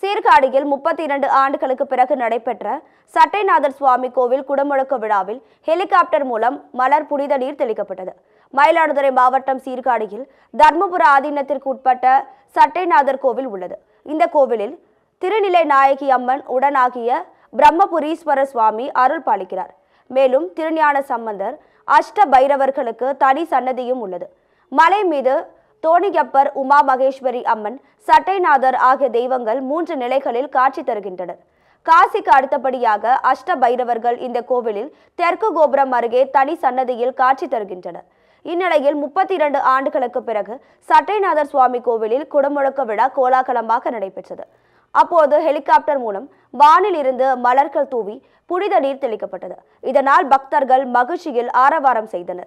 சீர்காழியில் முப்பத்தி இரண்டு ஆண்டுகளுக்கு பிறகு நடைபெற்ற சட்டைநாதர் சுவாமி கோவில் குடமுழக்கு விழாவில் ஹெலிகாப்டர் மூலம் மலர் புனித நீர் தெளிக்கப்பட்டது மயிலாடுதுறை மாவட்டம் சீர்காழியில் தர்மபுர ஆதீனத்திற்கு உட்பட்ட சட்டைநாதர் கோவில் உள்ளது இந்த கோவிலில் திருநிலை நாயகி அம்மன் உடனாகிய பிரம்மபுரீஸ்வர சுவாமி அருள் பாலிக்கிறார் மேலும் திருஞான சம்பந்தர் அஷ்ட பைரவர்களுக்கு தனி சன்னதியும் உள்ளது மலை மீது தோணியப்பர் உமா மகேஸ்வரி அம்மன் சட்டைநாதர் ஆகிய தெய்வங்கள் மூன்று நிலைகளில் காட்சி தருகின்றனர் காசிக்கு அடுத்தபடியாக அஷ்ட பைரவர்கள் இந்த கோவிலில் தெற்கு கோபுரம் அருகே தனி சன்னதியில் காட்சி தருகின்றனர் இந்நிலையில் முப்பத்தி இரண்டு ஆண்டுகளுக்கு பிறகு சட்டைநாதர் சுவாமி கோவிலில் குடமுழக்க விழா கோலாகலமாக நடைபெற்றது அப்போது ஹெலிகாப்டர் மூலம் வானில் இருந்து மலர்கள் தூவி புனித நீர் தெளிக்கப்பட்டது இதனால் பக்தர்கள் மகிழ்ச்சியில் ஆரவாரம் செய்தனர்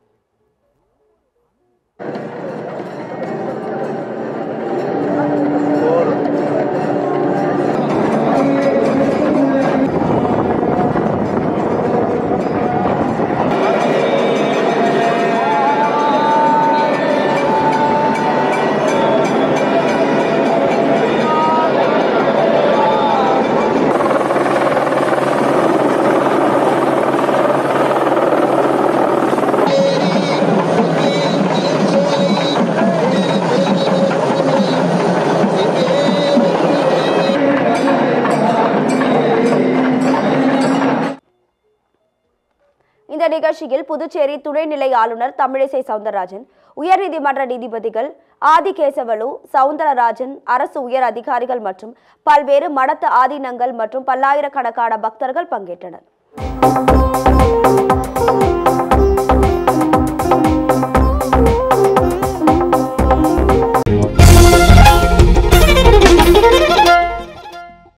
இந்த நிகழ்ச்சியில் புதுச்சேரி துணைநிலை ஆளுநர் தமிழிசை சவுந்தரராஜன் உயர்நீதிமன்ற நீதிபதிகள் ஆதிகேசவலு சவுந்தரராஜன் அரசு உயர் அதிகாரிகள் மற்றும் பல்வேறு மடத்து ஆதீனங்கள் மற்றும் பல்லாயிரக்கணக்கான பக்தர்கள் பங்கேற்றனர்